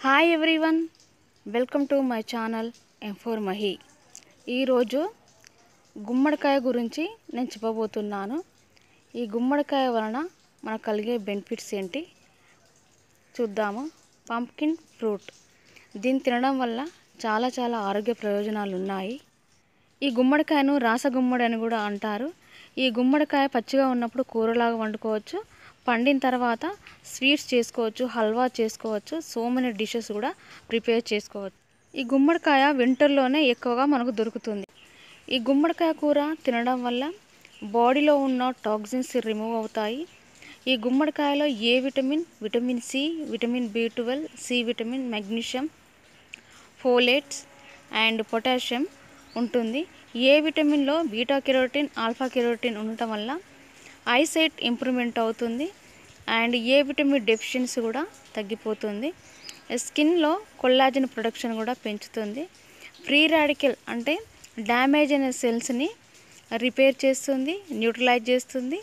hi everyone welcome to my channel M for Mahi ఈరోజు గుమ్మడికాయ గురించి నేను చెప్పబోతున్నాను ఈ గుమ్మడికాయ వలన మనకు కలిగే బెనిఫిట్స్ ఏంటి చూద్దాము పంప్కిన్ ఫ్రూట్ దీన్ని తినడం వల్ల చాలా చాలా ఆరోగ్య ప్రయోజనాలు ఉన్నాయి ఈ గుమ్మడికాయను రాస గుమ్మడి అని కూడా అంటారు ఈ గుమ్మడికాయ పచ్చిగా ఉన్నప్పుడు కూరలాగా వండుకోవచ్చు పండిన తర్వాత స్వీట్స్ చేసుకోవచ్చు హల్వా చేసుకోవచ్చు సో మెనీ డిషెస్ కూడా ప్రిపేర్ చేసుకోవచ్చు ఈ గుమ్మడికాయ వింటర్లోనే ఎక్కువగా మనకు దొరుకుతుంది ఈ గుమ్మడికాయ కూర తినడం వల్ల బాడీలో ఉన్న టాక్సిన్స్ రిమూవ్ అవుతాయి ఈ గుమ్మడికాయలో A vitamin vitamin C vitamin B twelve C vitamin magnesium folates and potassium ఉంటుంది ఏ విటమిన్లో బీటా కెరోటిన్ ఆల్ఫా కెరోటిన్ ఉండటం వల్ల ఐసైట్ ఇంప్రూవ్మెంట్ అవుతుంది అండ్ ఏ విటమిన్ డెఫిషియన్సీ కూడా తగ్గిపోతుంది స్కిన్లో కొల్లాజన్ ప్రొడక్షన్ కూడా పెంచుతుంది ఫ్రీ రాడికల్ అంటే డ్యామేజ్ అయిన సెల్స్ని రిపేర్ చేస్తుంది న్యూట్రలైజ్ చేస్తుంది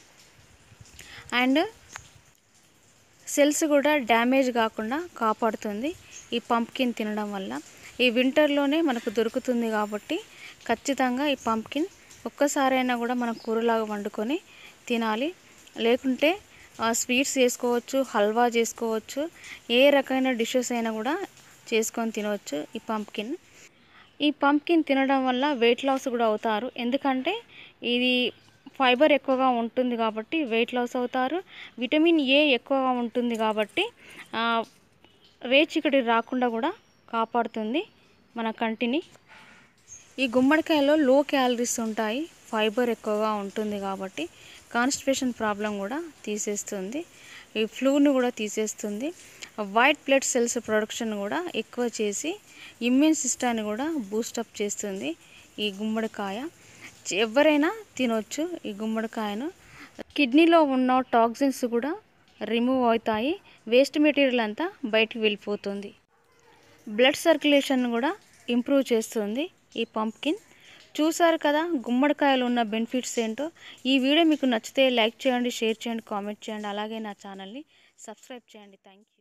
అండ్ సెల్స్ కూడా డ్యామేజ్ కాకుండా కాపాడుతుంది ఈ పంప్కిన్ తినడం వల్ల ఈ వింటర్లోనే మనకు దొరుకుతుంది కాబట్టి ఖచ్చితంగా ఈ పంప్కిన్ ఒక్కసారైనా కూడా మనం కూరలాగా వండుకొని తినాలి లేకుంటే స్వీట్స్ చేసుకోవచ్చు హల్వా చేసుకోవచ్చు ఏ రకమైన డిషెస్ అయినా కూడా చేసుకొని తినవచ్చు ఈ పంప్కిన్ ఈ పంప్కిన్ తినడం వల్ల వెయిట్ లాస్ కూడా అవుతారు ఎందుకంటే ఇది ఫైబర్ ఎక్కువగా ఉంటుంది కాబట్టి వెయిట్ లాస్ అవుతారు విటమిన్ ఏ ఎక్కువగా ఉంటుంది కాబట్టి రేచికటి రాకుండా కూడా కాపాడుతుంది మన కంటిని ఈ గుమ్మడికాయలో లో క్యాలరీస్ ఉంటాయి ఫైబర్ ఎక్కువగా ఉంటుంది కాబట్టి కాన్స్టిపేషన్ ప్రాబ్లం కూడా తీసేస్తుంది ఈ ఫ్లూను కూడా తీసేస్తుంది వైట్ బ్లడ్ సెల్స్ ప్రొడక్షన్ కూడా ఎక్కువ చేసి ఇమ్యూన్ సిస్టాన్ని కూడా బూస్టప్ చేస్తుంది ఈ గుమ్మడికాయ ఎవరైనా తినొచ్చు ఈ గుమ్మడికాయను కిడ్నీలో ఉన్న టాక్సిన్స్ కూడా రిమూవ్ అవుతాయి వేస్ట్ మెటీరియల్ అంతా బయటికి వెళ్ళిపోతుంది బ్లడ్ సర్క్యులేషన్ కూడా ఇంప్రూవ్ చేస్తుంది ఈ పంప్కిన్ చూసారు కదా గుమ్మడికాయలు ఉన్న బెనిఫిట్స్ ఏంటో ఈ వీడియో మీకు నచ్చితే లైక్ చేయండి షేర్ చేయండి కామెంట్ చేయండి అలాగే నా ఛానల్ని సబ్స్క్రైబ్ చేయండి థ్యాంక్ యూ